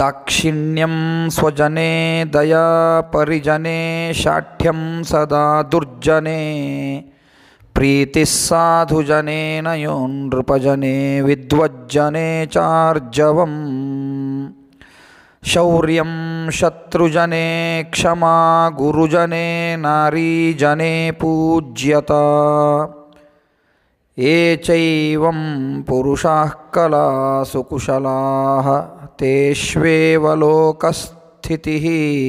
दाक्षिण्यं स्वजने दया परिजने शाठ्यं सदा दुर्जने प्रीतिः साधुजने नयो नृपजने विद्वज्जने चार्जवम् शौर्यं शत्रुजने क्षमा गुरुजने नारीजने पूज्यता ये चैवं पुरुषाः कलासु कुशलाः तेष्वेव लोकस्थितिः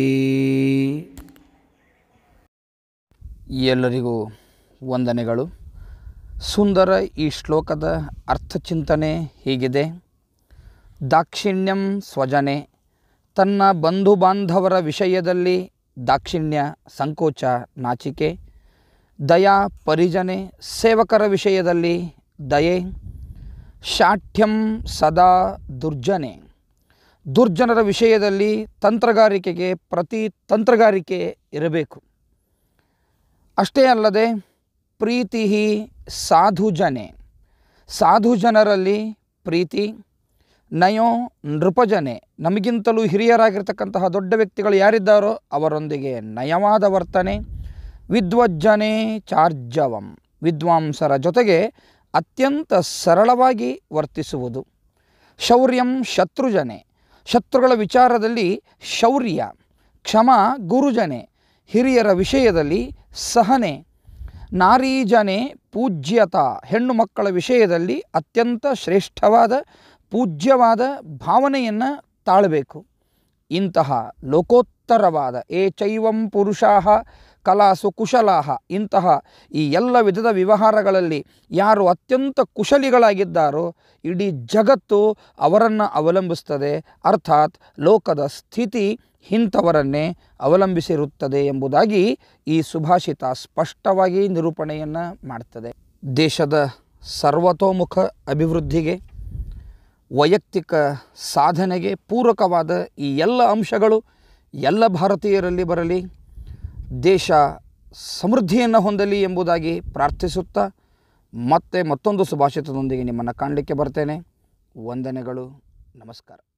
ಎಲ್ಲರಿಗೂ ವಂದನೆಗಳು ಸುಂದರ ಈ ಶ್ಲೋಕದ ಅರ್ಥಚಿಂತನೆ ಹೀಗಿದೆ ದಾಕ್ಷಿಣ್ಯಂ ಸ್ವಜನೆ ತನ್ನ ಬಂಧು ಬಾಂಧವರ ವಿಷಯದಲ್ಲಿ ದಾಕ್ಷಿಣ್ಯ ಸಂಕೋಚ ನಾಚಿಕೆ ದಯಾ ಪರಿಜನೆ ಸೇವಕರ ವಿಷಯದಲ್ಲಿ ದಯೆ ಶಾಠ್ಯಂ ಸದಾ ದುರ್ಜನೆ ದುರ್ಜನರ ವಿಷಯದಲ್ಲಿ ತಂತ್ರಗಾರಿಕೆಗೆ ಪ್ರತಿ ತಂತ್ರಗಾರಿಕೆ ಇರಬೇಕು ಅಷ್ಟೇ ಅಲ್ಲದೆ ಪ್ರೀತಿ ಸಾಧುಜನೆ ಸಾಧು ಜನರಲ್ಲಿ ಪ್ರೀತಿ ನಯೋ ನೃಪಜನೆ ನಮಗಿಂತಲೂ ಹಿರಿಯರಾಗಿರ್ತಕ್ಕಂತಹ ದೊಡ್ಡ ವ್ಯಕ್ತಿಗಳು ಯಾರಿದ್ದಾರೋ ಅವರೊಂದಿಗೆ ನಯವಾದ ವರ್ತನೆ ವಿದ್ವಜ್ಜನೆ ಚಾರ್ಜವಂ ವಿದ್ವಾಂಸರ ಜೊತೆಗೆ ಅತ್ಯಂತ ಸರಳವಾಗಿ ವರ್ತಿಸುವುದು ಶೌರ್ಯಂ ಶತ್ರುಜನೆ ಶತ್ರುಗಳ ವಿಚಾರದಲ್ಲಿ ಶೌರ್ಯ ಕ್ಷಮ ಗುರುಜನೆ ಹಿರಿಯರ ವಿಷಯದಲ್ಲಿ ಸಹನೆ ನಾರೀಜನೆ ಪೂಜ್ಯತ ಹೆಣ್ಣು ಮಕ್ಕಳ ವಿಷಯದಲ್ಲಿ ಅತ್ಯಂತ ಶ್ರೇಷ್ಠವಾದ ಪೂಜ್ಯವಾದ ಭಾವನೆಯನ್ನು ತಾಳಬೇಕು ಇಂತಹ ಲೋಕೋತ್ತರವಾದ ಏ ಚೈವಂ ಪುರುಷಾಹ ಕಲಾಸು ಕುಶಲಾಹ ಇಂತಹ ಈ ಎಲ್ಲ ವಿಧದ ವ್ಯವಹಾರಗಳಲ್ಲಿ ಯಾರು ಅತ್ಯಂತ ಕುಶಲಿಗಳಾಗಿದ್ದಾರೋ ಇಡೀ ಜಗತ್ತು ಅವರನ್ನು ಅವಲಂಬಿಸ್ತದೆ ಅರ್ಥಾತ್ ಲೋಕದ ಸ್ಥಿತಿ ಇಂಥವರನ್ನೇ ಅವಲಂಬಿಸಿರುತ್ತದೆ ಎಂಬುದಾಗಿ ಈ ಸುಭಾಷಿತ ಸ್ಪಷ್ಟವಾಗಿ ನಿರೂಪಣೆಯನ್ನು ಮಾಡ್ತದೆ ದೇಶದ ಸರ್ವತೋಮುಖ ಅಭಿವೃದ್ಧಿಗೆ ವೈಯಕ್ತಿಕ ಸಾಧನೆಗೆ ಪೂರಕವಾದ ಈ ಎಲ್ಲ ಅಂಶಗಳು ಎಲ್ಲ ಭಾರತೀಯರಲ್ಲಿ ಬರಲಿ ದೇಶ ಸಮೃದ್ಧಿಯನ್ನು ಹೊಂದಲಿ ಎಂಬುದಾಗಿ ಪ್ರಾರ್ಥಿಸುತ್ತಾ ಮತ್ತೆ ಮತ್ತೊಂದು ಸುಭಾಷಿತದೊಂದಿಗೆ ನಿಮ್ಮನ್ನು ಕಾಣಲಿಕ್ಕೆ ಬರ್ತೇನೆ ವಂದನೆಗಳು ನಮಸ್ಕಾರ